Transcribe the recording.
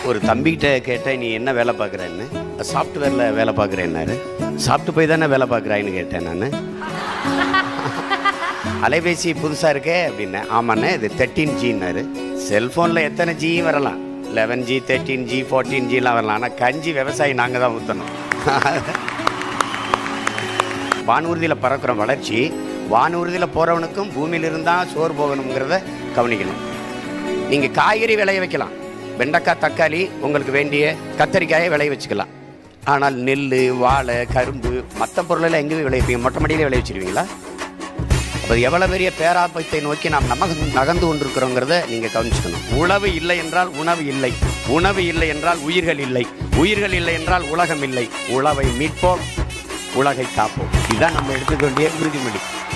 ஒரு தம்பிகிட்ட கேட்டேன் நீ என்ன வேலை பார்க்குறேன்னு சாஃப்ட்வேரில் வேலை பார்க்குறேன்னாரு சாப்பிட்டு போய் தானே வேலை பார்க்குறாயின்னு கேட்டேன் நான் அலைபேசி புதுசாக இருக்கே அப்படின்னேன் ஆமாண்ணே இது தேர்ட்டீன் ஜின்னாரு செல்ஃபோனில் எத்தனை ஜி வரலாம் eleven G thirteen G fourteen ஜிலாம் வரலாம் ஆனால் கஞ்சி விவசாயி நாங்கள் தான் ஊற்றணும் வானூர்தியில் பறக்கிற வளர்ச்சி வானூர்தியில் போகிறவனுக்கும் பூமியில் இருந்தால் சோறு போகணுங்கிறத கவனிக்கணும் நீங்கள் காய்கறி விளைய வைக்கலாம் வெண்டைக்காய் தக்காளி உங்களுக்கு வேண்டிய கத்தரிக்காயை விளைய வச்சுக்கலாம் ஆனால் நெல் வாழை கரும்பு மற்ற பொருளெல்லாம் எங்கே விளைவிப்பீங்க மொட்டை மாடியிலே விளைய வச்சிருவீங்களா அப்போ எவ்வளோ பெரிய பேராபத்தை நோக்கி நாம் நமக நகர்ந்து கொண்டிருக்கிறோங்கிறத நீங்கள் கவனிச்சுக்கணும் உணவு இல்லை என்றால் உணவு இல்லை உணவு இல்லை என்றால் உயிர்கள் இல்லை உயிர்கள் இல்லை என்றால் உலகம் இல்லை உழவை மீட்போம் உலகை காப்போம் இதுதான் நம்ம எடுத்துக்க வேண்டிய உறுதிமொழி